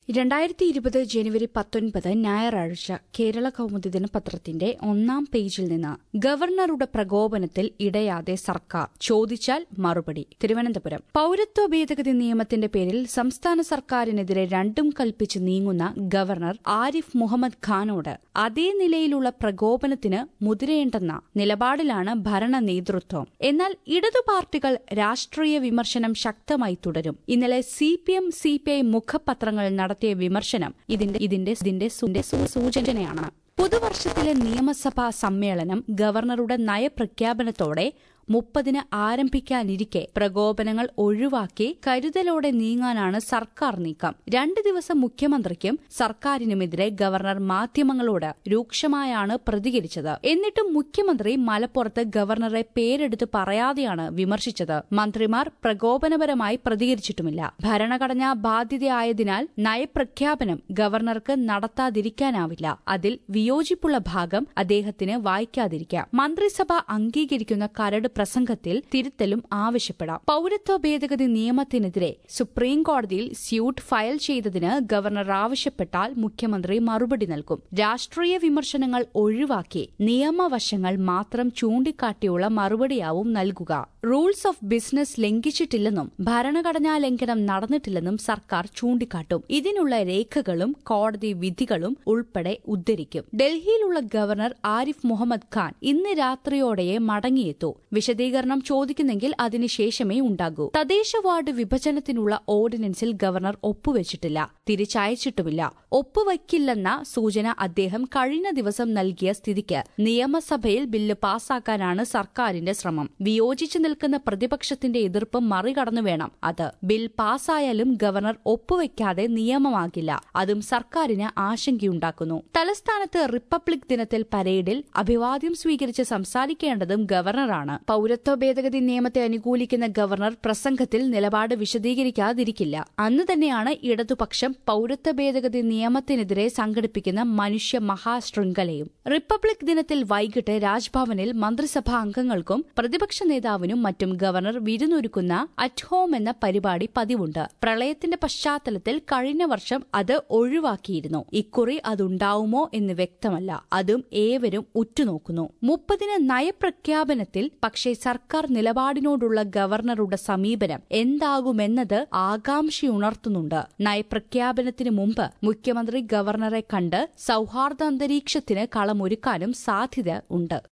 രണ്ടായിരത്തി ഇരുപത് ജനുവരി പത്തൊൻപത് ഞായറാഴ്ച കേരള കൗമുദി ദിനപത്രത്തിന്റെ ഒന്നാം പേജിൽ നിന്ന് ഗവർണറുടെ പ്രകോപനത്തിൽ ഇടയാതെ സർക്കാർ ചോദിച്ചാൽ മറുപടി തിരുവനന്തപുരം പൌരത്വ ഭേദഗതി നിയമത്തിന്റെ പേരിൽ സംസ്ഥാന സർക്കാരിനെതിരെ രണ്ടും കൽപ്പിച്ച് നീങ്ങുന്ന ഗവർണർ ആരിഫ് മുഹമ്മദ് ഖാനോട് അതേ നിലയിലുള്ള പ്രകോപനത്തിന് മുതിരേണ്ടെന്ന നിലപാടിലാണ് ഭരണ നേതൃത്വം എന്നാൽ ഇടതു പാർട്ടികൾ രാഷ്ട്രീയ വിമർശനം ശക്തമായി തുടരും ഇന്നലെ C P M C P I മുഖപത്രങ്ങൾ നടത്തിയ വിമർശനം ഇതിന്റെ ഇതിന്റെ ഇതിന്റെ സു- സു- സൂചനയാണ് പുതുവർഷത്തിലെ നിയമസഭാ സമ്മേളനം ഗവർണറുടെ നയപ്രഖ്യാപനത്തോടെ മുപ്പതിന് ആരംഭിക്കാനിരിക്കെ പ്രകോപനങ്ങൾ ഒഴിവാക്കി കരുതലോടെ നീങ്ങാനാണ് സർക്കാർ നീക്കം രണ്ട് ദിവസം മുഖ്യമന്ത്രിക്കും സർക്കാരിനുമെതിരെ ഗവർണർ മാധ്യമങ്ങളോട് രൂക്ഷമായാണ് പ്രതികരിച്ചത് എന്നിട്ടും മുഖ്യമന്ത്രി മലപ്പുറത്ത് ഗവർണറെ പേരെടുത്ത് പറയാതെയാണ് വിമർശിച്ചത് മന്ത്രിമാർ പ്രകോപനപരമായി പ്രതികരിച്ചിട്ടുമില്ല ഭരണഘടനാ ബാധ്യതയായതിനാൽ നയപ്രഖ്യാപനം ഗവർണർക്ക് നടത്താതിരിക്കാനാവില്ല അതിൽ വിയോജിപ്പുള്ള ഭാഗം അദ്ദേഹത്തിന് വായിക്കാതിരിക്കാം മന്ത്രിസഭ അംഗീകരിക്കുന്ന കരട് പ്രസംഗത്തിൽ തിരുത്തലും ആവശ്യപ്പെടാം പൌരത്വ ഭേദഗതി നിയമത്തിനെതിരെ സുപ്രീം കോടതിയിൽ സ്യൂട്ട് ഫയൽ ചെയ്തതിന് ഗവർണർ ആവശ്യപ്പെട്ടാൽ മുഖ്യമന്ത്രി മറുപടി നൽകും രാഷ്ട്രീയ വിമർശനങ്ങൾ ഒഴിവാക്കി നിയമവശങ്ങൾ മാത്രം ചൂണ്ടിക്കാട്ടിയുള്ള മറുപടിയാവും നൽകുക റൂൾസ് ഓഫ് ബിസിനസ് ലംഘിച്ചിട്ടില്ലെന്നും ഭരണഘടനാ ലംഘനം നടന്നിട്ടില്ലെന്നും സർക്കാർ ചൂണ്ടിക്കാട്ടും ഇതിനുള്ള രേഖകളും കോടതി വിധികളും ഉൾപ്പെടെ ഉദ്ധരിക്കും ഡൽഹിയിലുള്ള ഗവർണർ ആരിഫ് മുഹമ്മദ് ഖാൻ ഇന്ന് രാത്രിയോടെയേ മടങ്ങിയെത്തൂ വിശദീകരണം ചോദിക്കുന്നെങ്കിൽ അതിനുശേഷമേ ഉണ്ടാകൂ തദ്ദേശ വാർഡ് വിഭജനത്തിനുള്ള ഓർഡിനൻസിൽ ഗവർണർ ഒപ്പുവെച്ചിട്ടില്ല തിരിച്ചയച്ചിട്ടുമില്ല ഒപ്പുവയ്ക്കില്ലെന്ന സൂചന അദ്ദേഹം കഴിഞ്ഞ ദിവസം നൽകിയ സ്ഥിതിക്ക് നിയമസഭയിൽ ബില്ല് പാസാക്കാനാണ് സർക്കാരിന്റെ ശ്രമം വിയോജിച്ചു നിൽക്കുന്ന പ്രതിപക്ഷത്തിന്റെ എതിർപ്പ് മറികടന്നു വേണം അത് ബിൽ പാസായാലും ഗവർണർ ഒപ്പുവെക്കാതെ നിയമമാകില്ല അതും സർക്കാരിന് ആശങ്കയുണ്ടാക്കുന്നു തലസ്ഥാനത്ത് റിപ്പബ്ലിക് ദിനത്തിൽ പരേഡിൽ അഭിവാദ്യം സ്വീകരിച്ച് സംസാരിക്കേണ്ടതും ഗവർണറാണ് പൌരത്വ ഭേദഗതി നിയമത്തെ അനുകൂലിക്കുന്ന ഗവർണർ പ്രസംഗത്തിൽ നിലപാട് വിശദീകരിക്കാതിരിക്കില്ല അന്ന് തന്നെയാണ് ഇടതുപക്ഷം പൌരത്വ ഭേദഗതി നിയമത്തിനെതിരെ സംഘടിപ്പിക്കുന്ന മനുഷ്യ മഹാശൃംഖലയും റിപ്പബ്ലിക് ദിനത്തിൽ വൈകിട്ട് രാജ്ഭവനിൽ മന്ത്രിസഭാ അംഗങ്ങൾക്കും പ്രതിപക്ഷ നേതാവിനും മറ്റും ഗവർണർ വിരുന്നൊരുക്കുന്ന അറ്റ് ഹോം എന്ന പരിപാടി പതിവുണ്ട് പ്രളയത്തിന്റെ പശ്ചാത്തലത്തിൽ കഴിഞ്ഞ വർഷം അത് ഒഴിവാക്കിയിരുന്നു ഇക്കുറി അതുണ്ടാവുമോ എന്ന് വ്യക്തമല്ല അതും ഏവരും ഉറ്റുനോക്കുന്നു മുപ്പതിന് നയപ്രഖ്യാപനത്തിൽ പക്ഷേ സർക്കാർ നിലപാടിനോടുള്ള ഗവർണറുടെ സമീപനം എന്താകുമെന്നത് ആകാംക്ഷയുണർത്തുന്നുണ്ട് നയപ്രഖ്യാപനത്തിന് മുമ്പ് മുഖ്യമന്ത്രി ഗവർണറെ കണ്ട് സൌഹാർദ്ദാന്തരീക്ഷത്തിന് കളമൊരുക്കാനും സാധ്യത ഉണ്ട്